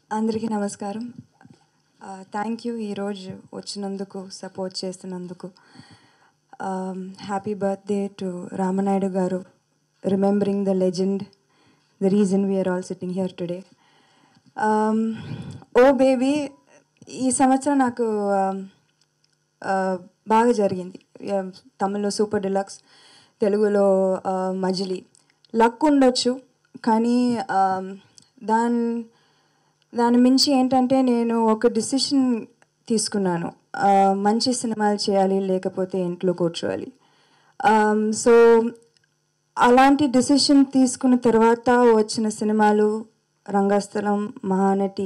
అందరికీ నమస్కారం thank you ఈరోజు వచ్చినందుకు సపోర్ట్ చేస్తున్నందుకు happy birthday to Ramanaidu garu remembering the legend the reason we are all sitting here today oh baby ఈ సంవత్సరం నాకు um, uh, బాగా జరిగింది Yeah, తమిళ్లో సూపర్ డిలక్స్ తెలుగులో uh, మజిలీ లక్ ఉండొచ్చు కానీ um, దాని దాని మించి ఏంటంటే నేను ఒక డిసిషన్ తీసుకున్నాను ఆ, మంచి సినిమాలు చేయాలి లేకపోతే ఇంట్లో కూర్చోవాలి సో అలాంటి డిసిషన్ తీసుకున్న తర్వాత వచ్చిన సినిమాలు Rangasthalam Mahanati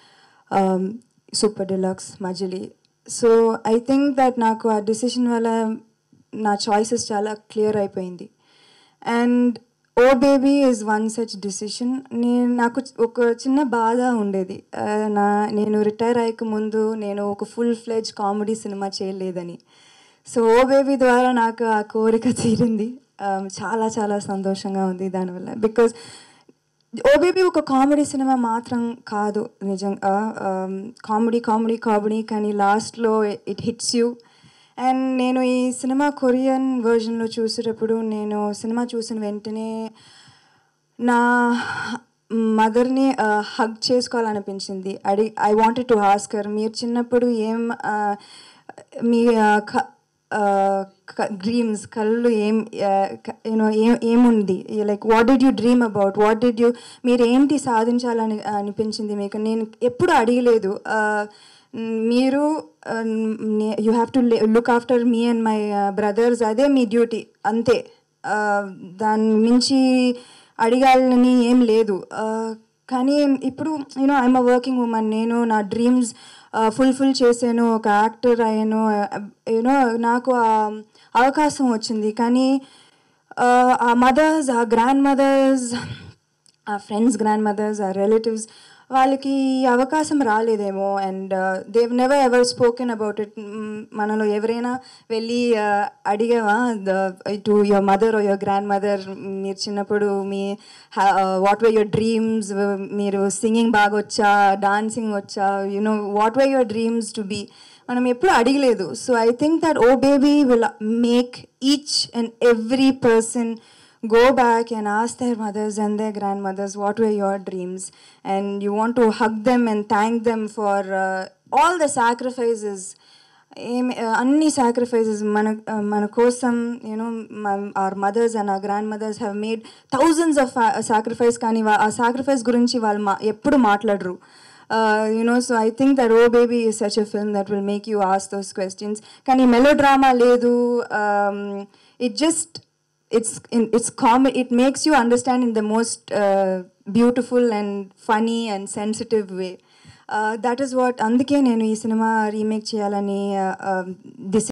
super deluxe Majili so I think that నాకు ఆ డిసిషన్ వల్ల నా చాయిసెస్ చాలా క్లియర్ అయిపోయింది and oh baby is one such decision నేను నాకు ఒక చిన్న బాధ ఉండేది ఆ, నా నేను రిటైర్ అయ్యక ముందు నేను ఒక ఫుల్ ఫ్లెజ్ కామెడీ సినిమా చేయలేదని సో ఓ బేబీ ద్వారా నాకు ఆ కోరిక తీరింది ఆ, చాలా చాలా సంతోషంగా ఉంది దానివల్ల బికాజ్ ఓ బేబీ ఒక కామెడీ సినిమా మాత్రం కాదు నిజంగా కామెడీ కామెడీ కామెడీ కానీ లాస్ట్లో ఇట్ హిట్స్ యూ అండ్ నేను ఈ సినిమా కొరియన్ వర్జన్లో చూసేటప్పుడు నేను సినిమా చూసిన వెంటనే నా మదర్ని హగ్ చేసుకోవాలనిపించింది అడి ఐ వాంటెడ్ టు ఆస్కర్ మీరు చిన్నప్పుడు ఏం ఆ, మీ డ్రీమ్స్ కళ్ళు ఏం యూనో ఏం ఏముంది like what did you dream about what did you మీరు ఏంటి సాధించాలని అనిపించింది మీకు నేను ఎప్పుడు అడిగలేదు ఆ, మీరు you have to look after me and my brothers అదే మీ డ్యూటీ అంతే ఆ, దాని మించి అడగాలని ఏం లేదు ఆ, కానీ ఇప్పుడు you know I'm a working woman నేను నా డ్రీమ్స్ ఫుల్ఫిల్ చేశాను ఒక యాక్టర్ అయ్యాను యూనో నాకు ఆ అవకాశం వచ్చింది కానీ ఆ, ఆ మదర్స్ ఆ గ్రాండ్ మదర్స్ ఆ ఫ్రెండ్స్ గ్రాండ్ మదర్స్ ఆ రిలేటివ్స్ వాళ్ళకి ఈ అవకాశం రాలేదేమో and they never ever spoken about it మనలో ఎవరైనా వెళ్ళి uh, అడిగావా to your mother your grandmother మీరు చిన్నప్పుడు మీ వాట్ వే యువర్ డ్రీమ్స్ మీరు సింగింగ్ బాగా వచ్చా డాన్సింగ్ వచ్చా you know what were your dreams to be మనం ఎప్పుడు అడగలేదు so I think that oh baby will make each and every person go back and ask their mothers and their grandmothers what were your dreams and you want to hug them and thank them for uh, all the sacrifices ఏమి అన్ని sacrifices మన మన కోసం you know our mothers and ఆ grandmothers have made thousands of sacrifice కానీ వా- ఆ sacrifice గురించి వాళ్ళు మా ఎప్పుడు మాట్లాడరు you know so I think that oh baby is such a film that will make you ask those questions కానీ మెలో డ్రామా లేదు it just it's in, it's common it makes you understand in the most uh, beautiful and funny and sensitive way uh, that is what అందుకే నేను ఈ cinema remake చేయాలని decide